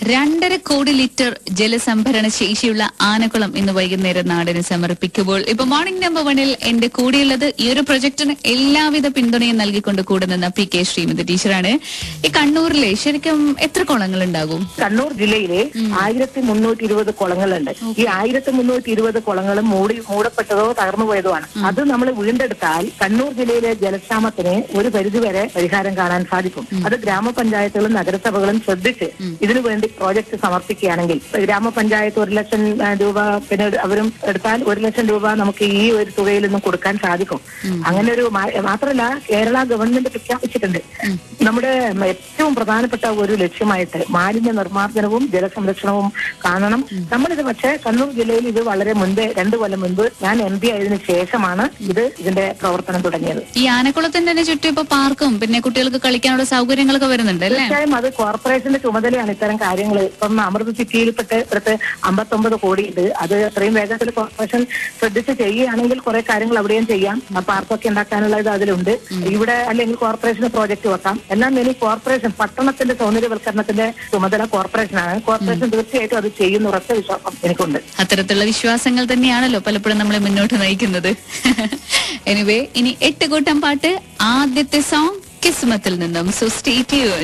രണ്ടര കോടി ലിറ്റർ ജലസംഭരണ ശേഷിയുള്ള ആനക്കുളം ഇന്ന് വൈകുന്നേരം നാടിന് സമർപ്പിക്കുമ്പോൾ ഇപ്പൊ മോർണിംഗ് നമ്പർ വണ്ണിൽ എന്റെ കൂടെയുള്ളത് ഈ ഒരു പ്രൊജക്ടിന് എല്ലാവിധ പിന്തുണയും നൽകിക്കൊണ്ട് കൂടെ നിന്ന പി കെ ശ്രീമതി ടീച്ചറാണ് ഈ കണ്ണൂരിലെ ശരിക്കും എത്ര കുളങ്ങൾ ഉണ്ടാകും കണ്ണൂർ ജില്ലയിലെ ആയിരത്തി മുന്നൂറ്റി ഇരുപത് കുളങ്ങളുണ്ട് ഈ ആയിരത്തി മുന്നൂറ്റി ഇരുപത് കുളങ്ങളും മൂടി മൂടപ്പെട്ടതോ തകർന്നു പോയതോ ആണ് അത് നമ്മൾ വീണ്ടെടുത്താൽ കണ്ണൂർ ജില്ലയിലെ ജലക്ഷാമത്തിന് ഒരു പരിധിവരെ പരിഹാരം കാണാൻ സാധിക്കും അത് ഗ്രാമപഞ്ചായത്തുകളും നഗരസഭകളും ശ്രദ്ധിച്ച് ഇതിനു വേണ്ടി പ്രോജക്ട് സമർപ്പിക്കുകയാണെങ്കിൽ ഗ്രാമപഞ്ചായത്ത് ഒരു ലക്ഷം ആ, രൂപ പിന്നെ അവരും എടുത്താൽ ഒരു ലക്ഷം രൂപ നമുക്ക് ഈ ഒരു തുകയിൽ നിന്നും കൊടുക്കാൻ സാധിക്കും അങ്ങനെ ഒരു മാ- മാത്രമല്ല കേരള ഗവൺമെന്റ് പ്രഖ്യാപിച്ചിട്ടുണ്ട് നമ്മുടെ ഏറ്റവും പ്രധാനപ്പെട്ട ഒരു ലക്ഷ്യമായിട്ട് മാലിന്യ നിർമ്മാർജ്ജനവും ജലസംരക്ഷണവും കാണണം നമ്മളിത് പക്ഷേ കണ്ണൂർ ജില്ലയിൽ ഇത് വളരെ മുൻപേ രണ്ടു കൊല്ലം മുൻപ് ഞാൻ എം പി ആയതിനു ശേഷമാണ് ഇത് ഇതിന്റെ പ്രവർത്തനം തുടങ്ങിയത് ഈ ആനക്കുളത്തിന്റെ തന്നെ ചുറ്റും ഇപ്പൊ പാർക്കും പിന്നെ കുട്ടികൾക്ക് കളിക്കാനുള്ള സൗകര്യങ്ങളൊക്കെ വരുന്നുണ്ട് അല്ലേ തീർച്ചയായും അത് കോർപ്പറേഷന്റെ ചുമതലയാണ് ഇത്തരം കാര്യങ്ങൾ ഇപ്പം അമൃത സിറ്റിയിൽപ്പെട്ട് ഇവിടുത്തെ അമ്പത്തൊമ്പത് കോടി ഉണ്ട് അത് എത്രയും വേഗത്തിൽ കോർപ്പറേഷൻ ശ്രദ്ധിച്ച് ചെയ്യുകയാണെങ്കിൽ കുറെ കാര്യങ്ങൾ അവിടെയും ചെയ്യാം ആ പാർക്കൊക്കെ ഉണ്ടാക്കാനുള്ള ഇത് അതിലുണ്ട് ഇവിടെ അല്ലെങ്കിൽ കോർപ്പറേഷന് പ്രോജക്റ്റ് വെക്കാം എന്നാൽ ഇനി കോർപ്പറേഷൻ പട്ടണത്തിന്റെ സൗന്ദര്യവൽക്കരണത്തിന്റെ ചുമതല കോർപ്പറേഷനാണ് കോർപ്പറേഷൻ തീർച്ചയായിട്ടും അത് ചെയ്യുന്ന ഉറച്ച വിശ്വാസം എനിക്കുണ്ട് അത്തരത്തിലുള്ള വിശ്വാസങ്ങൾ തന്നെയാണല്ലോ പലപ്പോഴും നമ്മളെ മുന്നോട്ട് നയിക്കുന്നത് എനിവേ ഇനി എട്ട് കൂട്ടം പാട്ട് ആദ്യത്തെ സോങ് കിസ്മത്തിൽ നിന്നും സോ സ്റ്റേറ്റ്